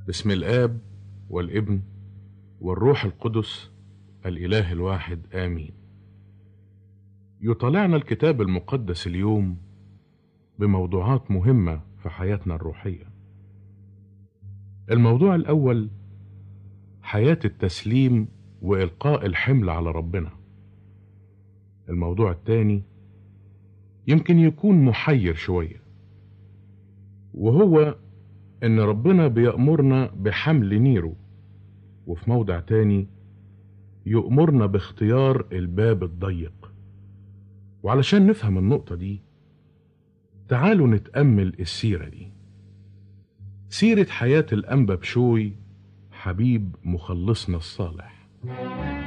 باسم الآب والابن والروح القدس الإله الواحد آمين يطلعنا الكتاب المقدس اليوم بموضوعات مهمة في حياتنا الروحية الموضوع الأول حياة التسليم وإلقاء الحمل على ربنا الموضوع الثاني يمكن يكون محير شوية وهو إن ربنا بيأمرنا بحمل نيره وفي موضع تاني يأمرنا باختيار الباب الضيق وعلشان نفهم النقطة دي تعالوا نتأمل السيرة دي سيرة حياة الأنبا بشوي حبيب مخلصنا الصالح